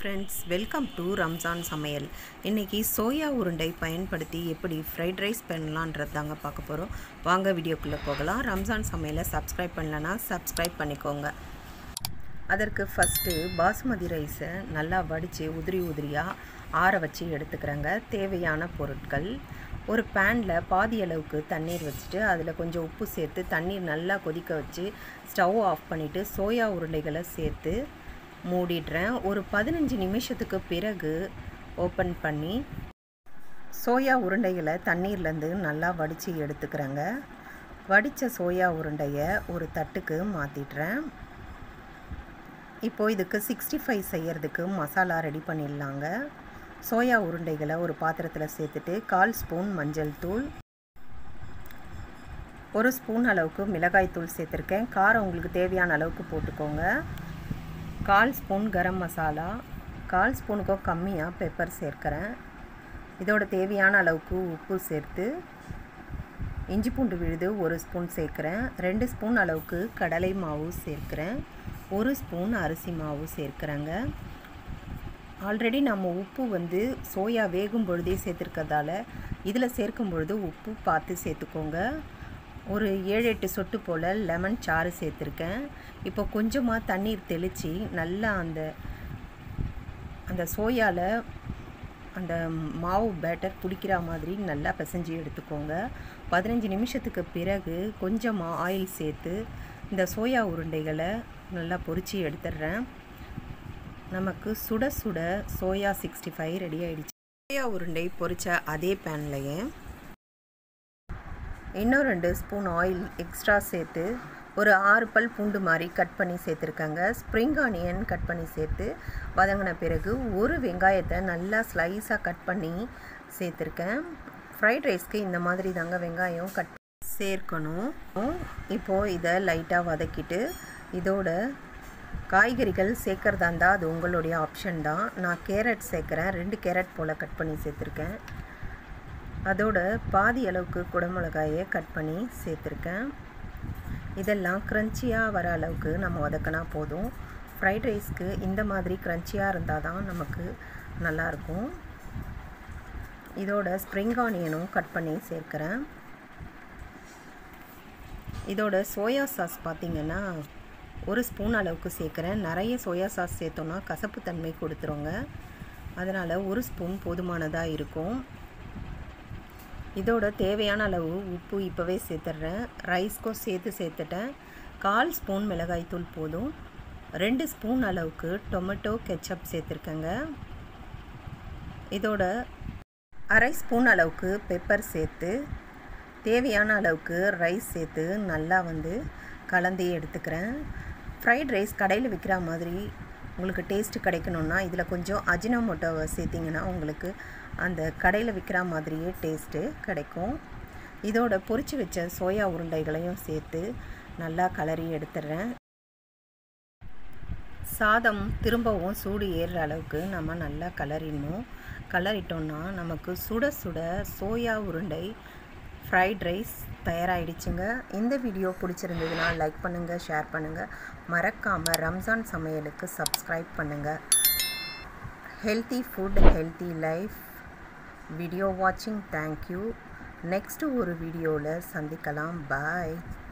friends welcome to Ramzan சமையல் இன்றைக்கி soya உருண்டை பயன்படுத்தி எப்படி ஃப்ரைட் ரைஸ் பண்ணலான்றது தாங்க பார்க்க போகிறோம் வாங்க வீடியோக்குள்ளே போகலாம் ரம்ஜான் சமையலை சப்ஸ்கிரைப் பண்ணலன்னா சப்ஸ்கிரைப் பண்ணிக்கோங்க அதற்கு ஃபஸ்ட்டு பாசுமதி ரைஸை நல்லா வடித்து உதிரி உதிரியாக ஆற வச்சு எடுத்துக்கிறேங்க தேவையான பொருட்கள் ஒரு பேனில் பாதி அளவுக்கு தண்ணீர் வச்சுட்டு அதில் கொஞ்சம் உப்பு சேர்த்து தண்ணீர் நல்லா கொதிக்க வச்சு ஸ்டவ் ஆஃப் பண்ணிவிட்டு சோயா உருண்டைகளை சேர்த்து மூடிடுறேன் ஒரு பதினஞ்சு நிமிஷத்துக்கு பிறகு ஓப்பன் பண்ணி சோயா உருண்டைகளை தண்ணீர்லேருந்து நல்லா வடித்து எடுத்துக்கிறேங்க வடித்த சோயா உருண்டையை ஒரு தட்டுக்கு மாற்றிடுறேன் இப்போது இதுக்கு சிக்ஸ்டி ஃபைவ் செய்கிறதுக்கு மசாலா ரெடி பண்ணிடலாங்க சோயா உருண்டைகளை ஒரு பாத்திரத்தில் சேர்த்துட்டு கால் ஸ்பூன் மஞ்சள் தூள் ஒரு ஸ்பூன் அளவுக்கு மிளகாய் தூள் சேர்த்துருக்கேன் காரம் உங்களுக்கு தேவையான அளவுக்கு போட்டுக்கோங்க கால் ஸ்பூன் கரம் மசாலா கால் ஸ்பூனுக்கும் கம்மியாக பெப்பர் சேர்க்குறேன் இதோட தேவையான அளவுக்கு உப்பு சேர்த்து இஞ்சி பூண்டு விழுது ஒரு ஸ்பூன் சேர்க்குறேன் ரெண்டு ஸ்பூன் அளவுக்கு கடலை மாவு சேர்க்குறேன் ஒரு ஸ்பூன் அரிசி மாவு சேர்க்குறேங்க ஆல்ரெடி நம்ம உப்பு வந்து சோயா வேகும் பொழுதே சேர்த்துருக்கறதால இதில் சேர்க்கும் பொழுது உப்பு பார்த்து சேர்த்துக்கோங்க ஒரு ஏழு எட்டு சொட்டு போல் லெமன் சாறு சேர்த்துருக்கேன் இப்போ கொஞ்சமாக தண்ணீர் தெளித்து நல்லா அந்த அந்த சோயாவில் அந்த மாவு பேட்டர் பிடிக்கிற மாதிரி நல்லா பிசைஞ்சு எடுத்துக்கோங்க பதினஞ்சு நிமிஷத்துக்கு பிறகு கொஞ்சமாக ஆயில் சேர்த்து இந்த சோயா உருண்டைகளை நல்லா பொரித்து எடுத்துடுறேன் நமக்கு சுட சுட சோயா சிக்ஸ்டி ஃபைவ் ரெடி ஆகிடுச்சு சோயா உருண்டை பொரித்த அதே பேன்லையே இன்னும் ரெண்டு ஸ்பூன் ஆயில் எக்ஸ்ட்ரா சேர்த்து ஒரு ஆறு பல் பூண்டு மாதிரி கட் பண்ணி சேர்த்துருக்காங்க ஸ்ப்ரிங் ஆனியன் கட் பண்ணி சேர்த்து வதங்கின பிறகு ஒரு வெங்காயத்தை நல்லா ஸ்லைஸாக கட் பண்ணி சேர்த்துருக்கேன் ஃப்ரைட் ரைஸ்க்கு இந்த மாதிரி தாங்க வெங்காயம் கட் சேர்க்கணும் இப்போது இதை லைட்டாக வதக்கிட்டு இதோட காய்கறிகள் சேர்க்குறதா இருந்தால் அது உங்களுடைய ஆப்ஷன் தான் நான் கேரட் சேர்க்குறேன் ரெண்டு கேரட் போல் கட் பண்ணி சேர்த்துருக்கேன் அதோட பாதி அளவுக்கு குடமிளகாயை கட் பண்ணி சேர்த்துருக்கேன் இதெல்லாம் க்ரன்ச்சியாக வர அளவுக்கு நம்ம வதக்கினா போதும் ஃப்ரைட் ரைஸ்க்கு இந்த மாதிரி க்ரன்ச்சியாக இருந்தால் தான் நமக்கு நல்லாயிருக்கும் இதோட ஸ்ப்ரிங் ஆனியனும் கட் பண்ணி சேர்க்குறேன் இதோட சோயா சாஸ் பார்த்திங்கன்னா ஒரு ஸ்பூன் அளவுக்கு சேர்க்குறேன் நிறைய சோயா சாஸ் சேர்த்தோன்னா கசப்பு தன்மை கொடுத்துருங்க அதனால் ஒரு ஸ்பூன் போதுமானதாக இருக்கும் இதோட தேவையான அளவு உப்பு இப்போவே சேர்த்துட்றேன் ரைஸ்க்கும் சேர்த்து சேர்த்துட்டேன் கால் ஸ்பூன் மிளகாய்த்தூள் போதும் ரெண்டு ஸ்பூன் அளவுக்கு டொமேட்டோ கெச்சப் சேர்த்துருக்கேங்க இதோட அரை ஸ்பூன் அளவுக்கு பெப்பர் சேர்த்து தேவையான அளவுக்கு ரைஸ் சேர்த்து நல்லா வந்து கலந்து எடுத்துக்கிறேன் ஃப்ரைட் ரைஸ் கடையில் விற்கிற மாதிரி உங்களுக்கு டேஸ்ட்டு கிடைக்கணுன்னா இதில் கொஞ்சம் அஜினோமோட்டோவை சேர்த்திங்கன்னா உங்களுக்கு அந்த கடையில் விற்கிற மாதிரியே டேஸ்ட்டு கிடைக்கும் இதோட பொரிச்சு வச்ச சோயா உருண்டைகளையும் சேர்த்து நல்லா கலரி எடுத்துடுறேன் சாதம் திரும்பவும் சூடு ஏறுற அளவுக்கு நம்ம நல்லா கலரிடணும் கலரிட்டோன்னா நமக்கு சுட சுட சோயா உருண்டை ஃப்ரைட் ரைஸ் தயாராகிடுச்சுங்க இந்த வீடியோ பிடிச்சிருந்ததுன்னா லைக் பண்ணுங்கள் ஷேர் பண்ணுங்கள் மறக்காமல் ரம்ஜான் சமையலுக்கு சப்ஸ்கிரைப் பண்ணுங்கள் healthy food healthy life video வாட்சிங் தேங்க்யூ நெக்ஸ்ட்டு ஒரு வீடியோவில் சந்திக்கலாம் பாய்